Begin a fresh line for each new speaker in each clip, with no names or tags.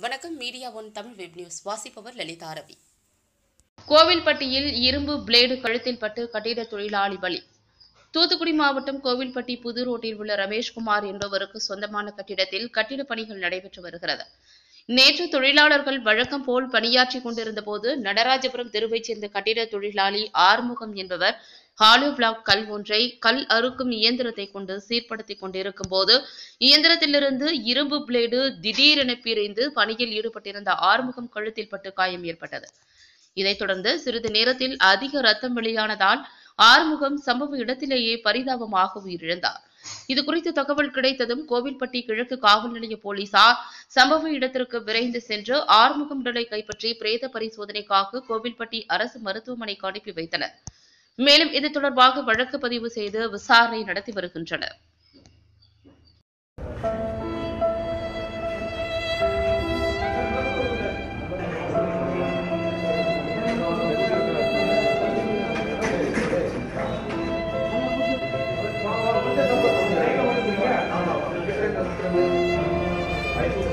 வணக்கம் media one Tamil web news வாசிப்பவர் லலிதா ரவி
கோவில்பட்டியில் இரும்பு பிளேடு கழுத்தில் பட்டு கட்டிட தொழிலாளி பலி தூத்துக்குடி மாவட்டம் கோவில்பட்டி புது ரோட்டில் உள்ள ரமேஷ்குமார் என்பவருக்கு சொந்தமான கட்டிடத்தில் கட்டிடப் பணிகள் நடைபெற்று வருகிறது நேற்று தொழிலாளர்கள் வழக்கம் போல் பணியாற்றிக் கொண்டிருந்த போது நடராஜபுரம் தெருவைச் சேர்ந்த கட்டிட தொழிலாளி ஆறுமுகம் என்பவர் ஹாலோ பிளாக் கல் ஒன்றை கல் அறுக்கும் இயந்திரத்தை கொண்டு சீர்படுத்திக் கொண்டிருக்கும் போது இயந்திரத்திலிருந்து இரும்பு பிளேடு திடீரென பிரிந்து பணியில் ஈடுபட்டிருந்த ஆறுமுகம் கழுத்தில் பட்டு காயம் ஏற்பட்டது இதைத் தொடர்ந்து சிறிது நேரத்தில் அதிக ரத்தம் வெளியானதால் ஆறுமுகம் சம்பவ இடத்திலேயே பரிதாபமாக உயிரிழந்தார் இது குறித்து தகவல் கிடைத்ததும் கோவில்பட்டி கிழக்கு காவல் நிலைய போலீசார் சம்பவ இடத்திற்கு விரைந்து சென்று ஆறுமுகம் உடலை கைப்பற்றி பிரேத பரிசோதனைக்காக கோவில்பட்டி அரசு மருத்துவமனைக்கு அனுப்பி வைத்தனர் மேலும் இது தொடர்பாக வழக்கு பதிவு செய்து விசாரணை நடத்தி வருகின்றனர்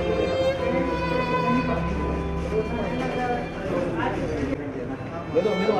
ஏதோ